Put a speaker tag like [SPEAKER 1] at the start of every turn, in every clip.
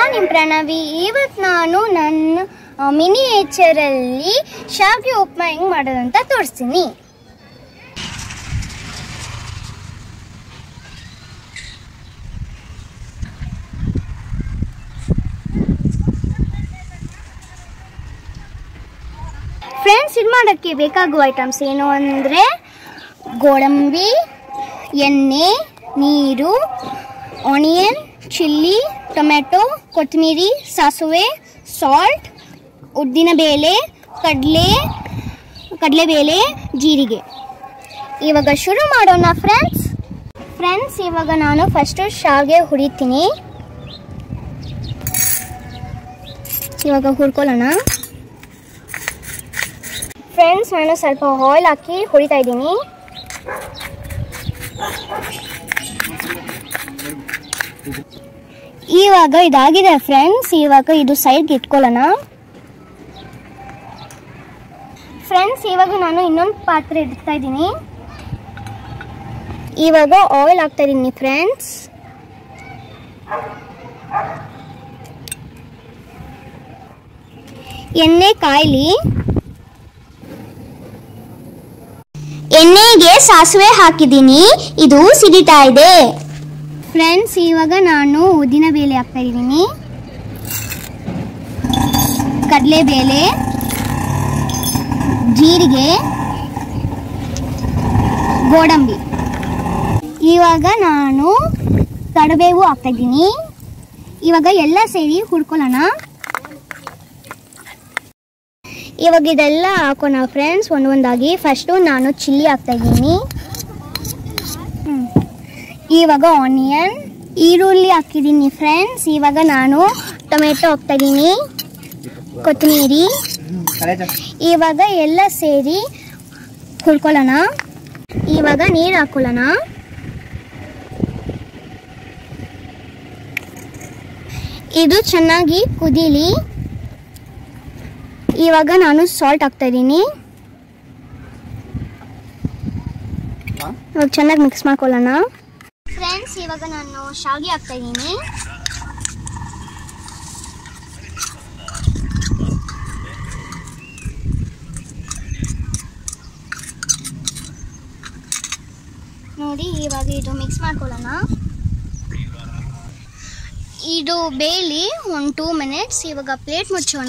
[SPEAKER 1] ನಾನು ನಿಮ್ಮ ಪ್ರಣವಿ ಇವತ್ತು ನಾನು ನನ್ನ ಮಿನಿಯೇಚರಲ್ಲಿ ಶಾವಿಗೆ ಉಪ್ಮಾ ಹೆಂಗೆ ಮಾಡೋದಂತ ತೋರಿಸ್ತೀನಿ ಫ್ರೆಂಡ್ಸ್ ಇದು ಮಾಡೋಕ್ಕೆ ಬೇಕಾಗುವ ಐಟಮ್ಸ್ ಏನು ಅಂದರೆ ಗೋಡಂಬಿ ಎಣ್ಣೆ ನೀರು ಆನಿಯನ್ ಚಿಲ್ಲಿ ಟೊಮೆಟೊ ಕೊತ್ತಂಬರಿ ಸಾಸುವೆ ಸಾಲ್ಟ್ ಉದ್ದಿನಬೇಳೆ ಕಡಲೆ ಕಡಲೆಬೇಳೆ ಜೀರಿಗೆ ಇವಾಗ ಶುರು ಮಾಡೋಣ ಫ್ರೆಂಡ್ಸ್ ಫ್ರೆಂಡ್ಸ್ ಇವಾಗ ನಾನು ಫಸ್ಟು ಶಾವಿಗೆ ಹುರಿತೀನಿ ಇವಾಗ ಹುರ್ಕೊಳ್ಳೋಣ ಫ್ರೆಂಡ್ಸ್ ನಾನು ಸ್ವಲ್ಪ ಆಯಿಲ್ ಹಾಕಿ ಹುರಿತಾ ಇದ್ದೀನಿ ಇವಾಗ ಇದಾಗಿದೆ ಫ್ರೆಂಡ್ಸ್ ಇವಾಗ ಇದು ಸೈಡ್ಗೆ ಇಟ್ಕೊಳ್ಳೋಣ ಫ್ರೆಂಡ್ಸ್ ಇವಾಗ ನಾನು ಇನ್ನೊಂದು ಪಾತ್ರೆ ಇಡ್ತಾ ಇದ್ದೀನಿ ಇವಾಗ ಆಯಿಲ್ ಹಾಕ್ತಾ ಇದ್ದೀನಿ ಫ್ರೆಂಡ್ಸ್ ಎಣ್ಣೆ ಕಾಯ್ಲಿ ಎಣ್ಣೆಗೆ ಸಾಸಿವೆ ಹಾಕಿದ್ದೀನಿ ಇದು ಸಿಡಿತಾ ಇದೆ ಫ್ರೆಂಡ್ಸ್ ಇವಾಗ ನಾನು ಉದ್ದಿನ ಬೇಳೆ ಹಾಕ್ತಾ ಇದ್ದೀನಿ ಕಡಲೆಬೇಳೆ ಜೀರಿಗೆ ಗೋಡಂಬಿ ಇವಾಗ ನಾನು ಕಡಬೇವು ಹಾಕ್ತಾ ಇದ್ದೀನಿ ಇವಾಗ ಎಲ್ಲ ಸೇರಿ ಹುಡ್ಕೊಳ್ಳೋಣ ಇವಾಗ ಇದೆಲ್ಲ ಹಾಕೋಣ ಫ್ರೆಂಡ್ಸ್ ಒಂದೊಂದಾಗಿ ಫಸ್ಟು ನಾನು ಚಿಲ್ಲಿ ಹಾಕ್ತಾ ಇದ್ದೀನಿ ಹ್ಮ್. ಇವಾಗ ಆನಿಯನ್ ಈರುಳ್ಳಿ ಹಾಕಿದ್ದೀನಿ ಫ್ರೆಂಡ್ಸ್ ಇವಾಗ ನಾನು ಟೊಮೆಟೊ ಹಾಕ್ತಾ ಇದ್ದೀನಿ ಕೊತ್ತಂಬರಿ ಇವಾಗ ಎಲ್ಲ ಸೇರಿ ಹುರ್ಕೊಳ್ಳೋಣ ಇವಾಗ ನೀರು ಹಾಕೊಳ್ಳೋಣ ಇದು ಚೆನ್ನಾಗಿ ಕುದೀಲಿ ಇವಾಗ ನಾನು ಸಾಲ್ಟ್ ಹಾಕ್ತಾ ಇದ್ದೀನಿ ಇವಾಗ ಚೆನ್ನಾಗಿ ಮಿಕ್ಸ್ ಮಾಡ್ಕೊಳ್ಳೋಣ ಫ್ರೆಂಡ್ಸ್ ಇವಾಗ ನಾನು ಶಾವಿಗೆ ಹಾಕ್ತಾ ಇದ್ದೀನಿ ನೋಡಿ ಇವಾಗ ಇದು ಮಿಕ್ಸ್ ಮಾಡ್ಕೊಳ್ಳೋಣ ಇದು ಬೇಲಿ ಒಂದು ಟೂ ಮಿನಿಟ್ಸ್ ಇವಾಗ ಪ್ಲೇಟ್ ಮುಚ್ಚೋಣ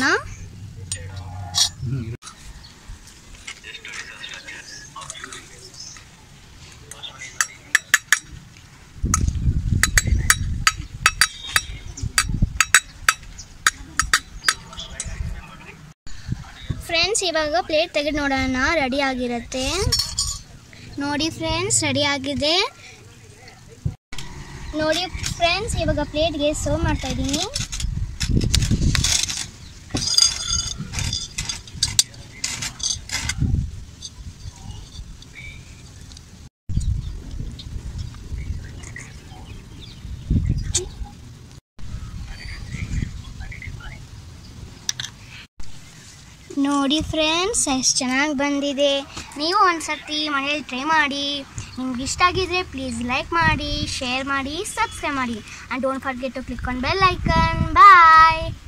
[SPEAKER 1] ಫ್ರೆಂಡ್ಸ್ ಇವಾಗ ಪ್ಲೇಟ್ ತೆಗೆದು ನೋಡೋಣ ರೆಡಿ ಆಗಿರುತ್ತೆ ನೋಡಿ ಫ್ರೆಂಡ್ಸ್ ರೆಡಿ ಆಗಿದೆ ನೋಡಿ ಫ್ರೆಂಡ್ಸ್ ಇವಾಗ ಪ್ಲೇಟ್ಗೆ ಸರ್ವ್ ಮಾಡ್ತಾ ಇದ್ದೀನಿ ನೋಡಿ ಫ್ರೆಂಡ್ಸ್ ಎಷ್ಟು ಚೆನ್ನಾಗಿ ಬಂದಿದೆ ನೀವು ಒಂದ್ಸತಿ ಮನೇಲಿ ಟ್ರೈ ಮಾಡಿ ನಿಮ್ಗೆ ಇಷ್ಟ ಆಗಿದ್ರೆ ಪ್ಲೀಸ್ ಲೈಕ್ ಮಾಡಿ ಶೇರ್ ಮಾಡಿ ಸಬ್ಸ್ಕ್ರೈಬ್ ಮಾಡಿ and don't forget to click on bell icon bye